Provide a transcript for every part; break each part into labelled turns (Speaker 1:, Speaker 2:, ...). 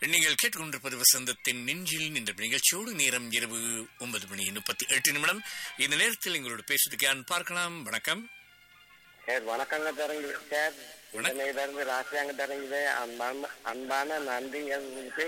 Speaker 1: நீங்கள் கேட்டுக்கொண்டிருப்பது வசந்தத்தின் நெஞ்சில் இந்த நிகழ்ச்சியோடு நேரம் இரவு ஒன்பது மணி முப்பத்தி எட்டு நிமிடம் இந்த நேரத்தில் எங்களோட பேசுறதுக்கு யான் பார்க்கலாம் வணக்கம்
Speaker 2: சார் வணக்கங்க தரங்க சார் சென்னையில இருந்து ராசியாங்க தரங்குது அன்பான அன்பான நன்றிங்க உங்களுக்கு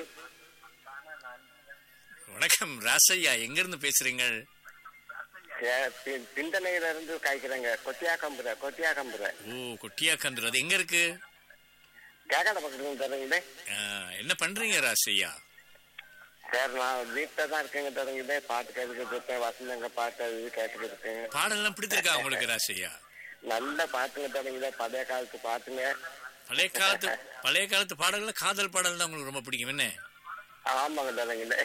Speaker 1: வணக்கம் ராசையா எங்க இருந்து பேசுறீங்க
Speaker 2: சார், தி- திண்டனையில இருந்து காய்க்கிறேங்க கொத்தியா கம்புற கொத்தியா கம்புற
Speaker 1: ஓ கொட்டியா கன்று அது எங்க இருக்கு
Speaker 2: கேக்காட பக்கத்துல தரங்குது
Speaker 1: ஆ, என்ன பண்றீங்க ராசையா
Speaker 2: சார் நான் வீட்டில் தான் இருக்கேங்க தரங்குது பாட்டு கேட்டுக்கிட்டு இருக்கேன் வசந்தங்க பாட்டு அது இது கேட்டுக்கிட்டு இருக்கேன்
Speaker 1: பாடல்லாம் பிடித்திருக்கா உங்களுக்கு ராசையா
Speaker 2: நல்ல பாட்டுங்க தரங்குது பழைய காலத்து பாட்டுங்க
Speaker 1: பழைய காலத்து பழைய காலத்து பாடல்ல காதல் பாடல் தான் உங்களுக்கு ரொம்ப பிடிக்கும் என்ன
Speaker 2: ஆமாங்க தரங்குது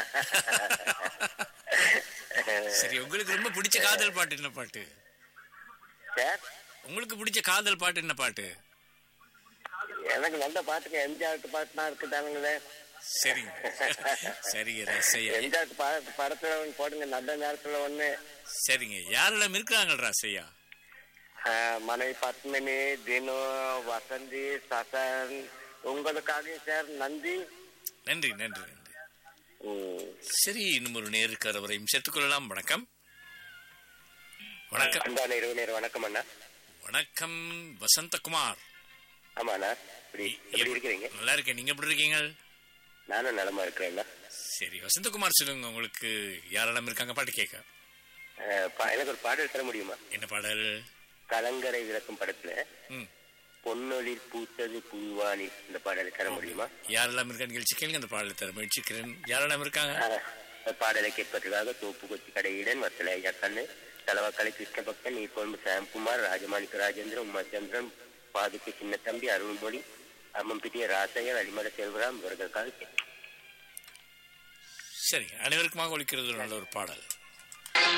Speaker 1: சரி உங்களுக்கு ரொம்ப பிடிச்ச காதல் பாட்டு என்ன பாட்டு
Speaker 2: சார்
Speaker 1: உங்களுக்கு பிடிச்ச காதல் பாட்டு என்ன பாட்டு
Speaker 2: எனக்கு நல்ல பாட்டுங்க எம்ஜிஆர் பாட்டுனா இருக்கு தானுங்களே
Speaker 1: சரிங்க சரிங்க ராசையா
Speaker 2: எம்ஜிஆர் பா- படத்துல ஒண்ணு போடுங்க நல்ல நேரத்துல ஒண்ணு
Speaker 1: சரிங்க யாரெல்லாம் இருக்கிறாங்க ராசையா
Speaker 2: ஆஹ், மனைவி பத்மினி தினு வசந்தி சசன் உங்களுக்காக சார் நன்றி
Speaker 1: நன்றி நன்றி நன்றி
Speaker 2: ம்.
Speaker 1: சரி இன்னும் ஒரு நேருக்கு அவரையும் சேர்த்துக் கொள்ளலாம் வணக்கம் வணக்கம்
Speaker 2: அன்பான இரவு நேரம் வணக்கம் அண்ணா
Speaker 1: வணக்கம் வசந்தகுமார்
Speaker 2: ஆமா அண்ணா இப்படி எப்படி இருக்கிறீங்க
Speaker 1: நல்லா இருக்கேன் நீங்க எப்படி இருக்கீங்க
Speaker 2: நானும் நலமா இருக்கிறேன் அண்ணா.
Speaker 1: சரி வசந்தகுமார் சொல்லுங்க உங்களுக்கு யாரெல்லாம் இருக்காங்க பாட்டு கேட்க
Speaker 2: ஆஹ், பா- எனக்கு ஒரு பாடல் தர முடியுமா
Speaker 1: என்ன பாடல்
Speaker 2: கலங்கரை விளக்கும் படத்துல
Speaker 1: ம்
Speaker 2: பொன்னொழில் பூத்தது பூவானி இந்த பாடலை தர முடியுமா
Speaker 1: யாரெல்லாம் இருக்கா நிகழ்ச்சி கேளுங்க அந்த பாடலை தர முயற்சிக்கிறேன் யாரெல்லாம் இருக்காங்க
Speaker 2: ஆஹ், பாடலை கேட்பதற்காக தோப்பு கொச்சி கடையுடன் வத்தலை ஐயா கண்ணு தலவாக்கலை கிருஷ்ணபக்தன் நீர்கொழும்பு சாம்குமார் ராஜமாணிக்க ராஜேந்திரன் உமாச்சந்திரன் பாதுக்கு சின்ன தம்பி அருள்மொழி அம்மம்பிட்டிய ராசையர் அலிமட செல்வராம் இவர்களுக்காக கேட்கிறேன்.
Speaker 1: சரி அனைவருக்குமாக ஒழிக்கிறது நல்ல ஒரு பாடல்